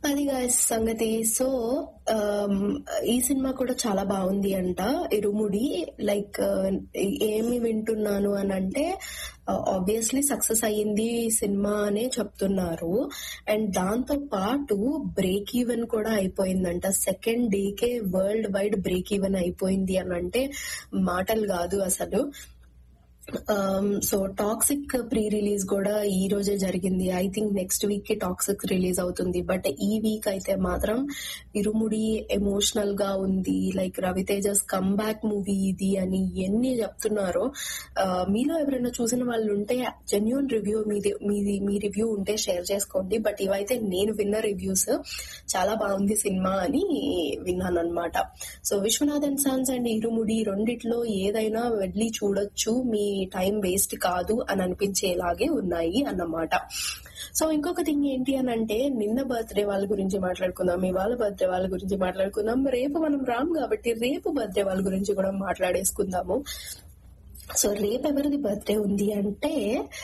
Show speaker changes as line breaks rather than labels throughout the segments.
అది guys సంగతి so ఈ సినిమా కూడా చాలా బాగుంది అంట ఇరుముడి లైక్ ఏమి వింటున్నాను అని అంటే ఆబ్వియస్లీ సక్సెస్ అయ్యింది సినిమా అనే చెప్తున్నారు అండ్ దాంతో పాటు బ్రేక్ ఈవెన్ కూడా అయిపోయిందంట సెకండ్ డేకే వరల్డ్ వైడ్ బ్రేక్ ఈవెన్ అయిపోయింది అని అంటే మాటలు కాదు అసలు సో టాక్సిక్ ప్రీ రిలీజ్ కూడా ఈ రోజే జరిగింది ఐ థింక్ నెక్స్ట్ వీక్ కి టాక్సిక్ రిలీజ్ అవుతుంది బట్ ఈ వీక్ అయితే మాత్రం ఇరుముడి ఎమోషనల్ గా ఉంది లైక్ రవితేజస్ కమ్బ్యాక్ మూవీ ఇది అని ఎన్ని చెప్తున్నారో మీలో ఎవరైనా చూసిన వాళ్ళు ఉంటే జెన్యున్ రివ్యూ మీది మీది మీ రివ్యూ ఉంటే షేర్ చేసుకోండి బట్ ఇవైతే నేను విన్న రివ్యూస్ చాలా బాగుంది సినిమా అని విన్నాను అనమాట so Viswanathan sons and Irumudi రెండిట్లో ఏదైనా వెళ్ళి చూడొచ్చు మీ టైం వేస్ట్ కాదు అని అనిపించేలాగే ఉన్నాయి అన్నమాట సో ఇంకొక థింగ్ ఏంటి అని అంటే నిన్న బర్త్డే వాళ్ళ గురించి మాట్లాడుకుందాం ఇవాళ బర్త్డే వాళ్ళ గురించి మాట్లాడుకుందాం రేపు మనం రామ్ కాబట్టి రేపు బర్త్డే వాళ్ళ గురించి కూడా మాట్లాడేసుకుందాము సో రేపు ఎవరిది బర్త్డే ఉంది అంటే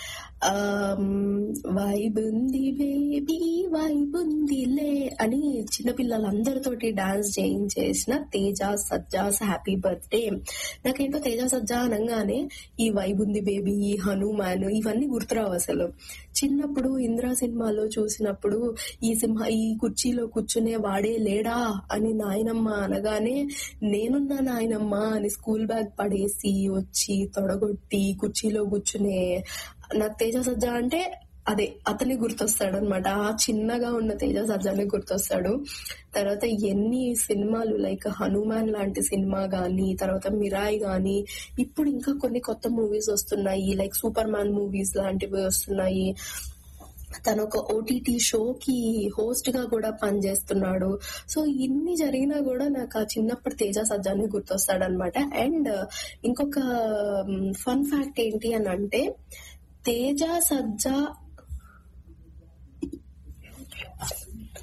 వైబ్ ఉంది బేబీ వైబ్ ఉందిలే అని చిన్నపిల్లలందరితోటి డాన్స్ చేయించేసిన తేజ సజ్జాస్ హ్యాపీ బర్త్డే నాకేంటో తేజ సజ్జా అనగానే ఈ వైబ్ ఉంది బేబీ ఈ హనుమాన్ ఇవన్నీ గుర్తురావు అసలు చిన్నప్పుడు ఇంద్రా సినిమాలో చూసినప్పుడు ఈ సింహ ఈ కుర్చీలో కూర్చునే వాడే లేడా అని నాయనమ్మ అనగానే నేనున్నా నాయనమ్మ అని స్కూల్ బ్యాగ్ పడేసి వచ్చి తొడగొట్టి కుర్చీలో కూర్చునే నాకు తేజ సజ్జా అంటే అదే అతని గుర్తొస్తాడు అనమాట ఆ చిన్నగా ఉన్న తేజ సజ్జానే గుర్తొస్తాడు తర్వాత ఎన్ని సినిమాలు లైక్ హనుమాన్ లాంటి సినిమా గానీ తర్వాత మిరాయి గానీ ఇప్పుడు ఇంకా కొన్ని కొత్త మూవీస్ వస్తున్నాయి లైక్ సూపర్ మ్యాన్ మూవీస్ లాంటివి వస్తున్నాయి తను ఒక ఓటీటీ షోకి హోస్ట్ గా కూడా పనిచేస్తున్నాడు సో ఇన్ని జరిగినా కూడా నాకు ఆ చిన్నప్పటి తేజ సజ్జాని గుర్తొస్తాడనమాట అండ్ ఇంకొక ఫన్ ఫ్యాక్ట్ ఏంటి అని అంటే తేజ సజ్జా